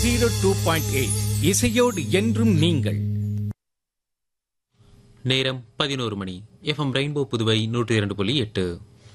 zero two point eight இசையோடு என்றும் நீங்கள் நேரம் பதினோரு மணி எஃப்எம் ரெயின்போ புதுவை நூற்றி இரண்டு புள்ளி எட்டு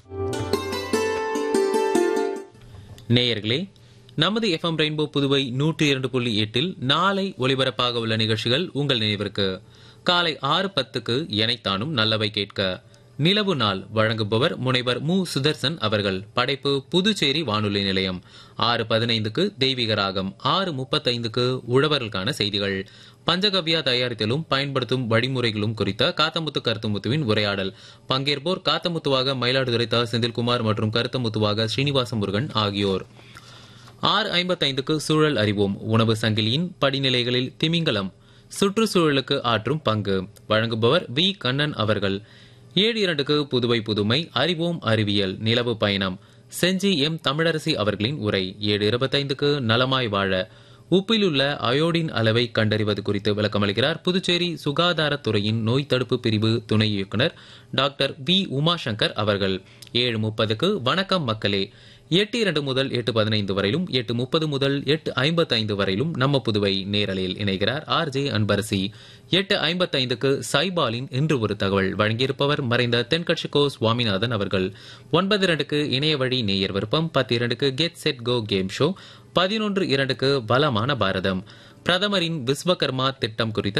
நேயர்களே நமது எஃப்எம் ரெயின்போ புதுவை நூற்றி இரண்டு புள்ளி எட்டில் நாளை ஒலிபரப்பாக உள்ள நிகழ்ச்சிகள் உங்கள் நினைவிற்கு காலை ஆறு பத்துக்கு எனைத்தானும் நல்லவை கேட்க நிலவு நாள் வழங்குபவர் முனைவர் மு சுதர்சன் அவர்கள் படைப்பு புதுச்சேரி வானொலி நிலையம் ஆறு பதினைந்துக்கு தெய்வீக ராகம் ஆறு முப்பத்தைந்துக்கு உழவர்களுக்கான செய்திகள் பஞ்சகவ்யா தயாரித்தலும் பயன்படுத்தும் வழிமுறைகளும் குறித்த காத்தமுத்து கருத்துமுத்துவின் உரையாடல் பங்கேற்போர் காத்தமுத்துவாக மயிலாடுதுறை த செந்தில்குமார் மற்றும் கருத்தமுத்துவாக ஸ்ரீனிவாச முருகன் ஆகியோர் ஆறு ஐம்பத்தைந்துக்கு சூழல் அறிவோம் உணவு சங்கிலியின் படிநிலைகளில் திமிங்கலம் சுற்றுச்சூழலுக்கு ஆற்றும் பங்கு வழங்குபவர் வி கண்ணன் அவர்கள் ஏழு இரண்டுக்கு புதுவை புதுமை அறிவோம் அறிவியல் நிலவு பயணம் செஞ்சி எம் தமிழரசி அவர்களின் உரை ஏழு இருபத்தைந்துக்கு நலமாய் வாழ உப்பில் உள்ள அயோடின் அளவை கண்டறிவது குறித்து விளக்கமளிக்கிறார் புதுச்சேரி சுகாதாரத்துறையின் நோய் தடுப்பு பிரிவு துணை இயக்குனர் டாக்டர் வி உமாசங்கர் அவர்கள் ஏழு முப்பதுக்கு வணக்கம் மக்களே எட்டு இரண்டு முதல் எட்டு பதினைந்து வரையிலும் எட்டு முப்பது முதல் எட்டு ஐம்பத்தைந்து வரையிலும் நம்ம புதுவை நேரலையில் இணைகிறார் ஆர் ஜே அன்பரசி எட்டு ஐம்பத்தைந்துக்கு சைபாலின் இன்று ஒரு தகவல் வழங்கியிருப்பவர் மறைந்த தென்கட்சி கோ சுவாமிநாதன் அவர்கள் ஒன்பது இரண்டுக்கு இணைய வழி நேயர் விருப்பம் பத்து இரண்டுக்கு get set go game show பதினொன்று இரண்டுக்கு பலமான பாரதம் பிரதமரின் விஸ்வகர்மா திட்டம் குறித்த